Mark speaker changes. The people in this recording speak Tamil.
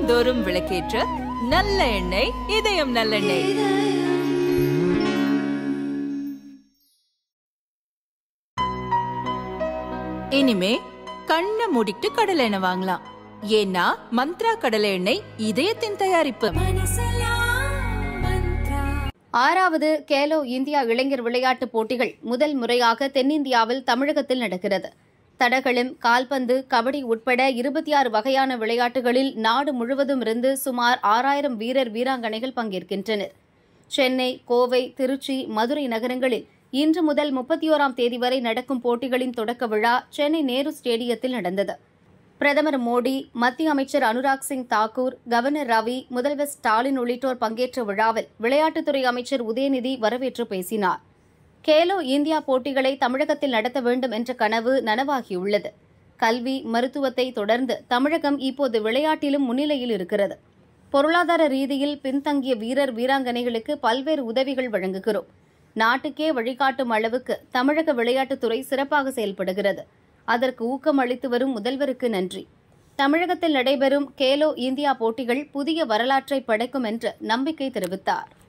Speaker 1: தினம்தோறும் விளக்கேற்ற நல்ல எண்ணெய் இதயம் நல்லெண்ணெய் இனிமே கண்ணை மூடிட்டு கடலை எண்ணெய் வாங்கலாம் ஏன்னா மந்த்ரா கடலை எண்ணெய் இதயத்தின் தயாரிப்பு
Speaker 2: ஆறாவது கேலோ இந்தியா இளைஞர் விளையாட்டுப் போட்டிகள் முதல் முறையாக தென்னிந்தியாவில் தமிழகத்தில் நடக்கிறது தடகளம் கால்பந்து கபடி உட்பட இருபத்தி ஆறு வகையான விளையாட்டுகளில் நாடு முழுவதும் இருந்து சுமார் ஆறாயிரம் வீரர் வீராங்கனைகள் பங்கேற்கின்றனர் சென்னை கோவை திருச்சி மதுரை நகரங்களில் இன்று முதல் முப்பத்தி ஓராம் தேதி வரை நடக்கும் போட்டிகளின் தொடக்க விழா சென்னை நேரு ஸ்டேடியத்தில் நடந்தது பிரதமர் மோடி மத்திய அமைச்சர் அனுராக் சிங் தாக்கூர் கவர்னர் ரவி முதல்வர் ஸ்டாலின் உள்ளிட்டோர் பங்கேற்ற விழாவில் விளையாட்டுத்துறை அமைச்சர் உதயநிதி வரவேற்று பேசினார் கேலோ இந்தியா போட்டிகளை தமிழகத்தில் நடத்த வேண்டும் என்ற கனவு நனவாகியுள்ளது கல்வி மருத்துவத்தை தொடர்ந்து தமிழகம் இப்போது விளையாட்டிலும் முன்னிலையில் இருக்கிறது பொருளாதார ரீதியில் பின்தங்கிய வீரர் வீராங்கனைகளுக்கு பல்வேறு உதவிகள் வழங்குகிறோம் நாட்டுக்கே வழிகாட்டும் அளவுக்கு தமிழக விளையாட்டுத்துறை சிறப்பாக செயல்படுகிறது அதற்கு ஊக்கம் அளித்து வரும் முதல்வருக்கு நன்றி தமிழகத்தில் நடைபெறும் கேலோ இந்தியா போட்டிகள் புதிய வரலாற்றை படைக்கும் என்று நம்பிக்கை தெரிவித்தார்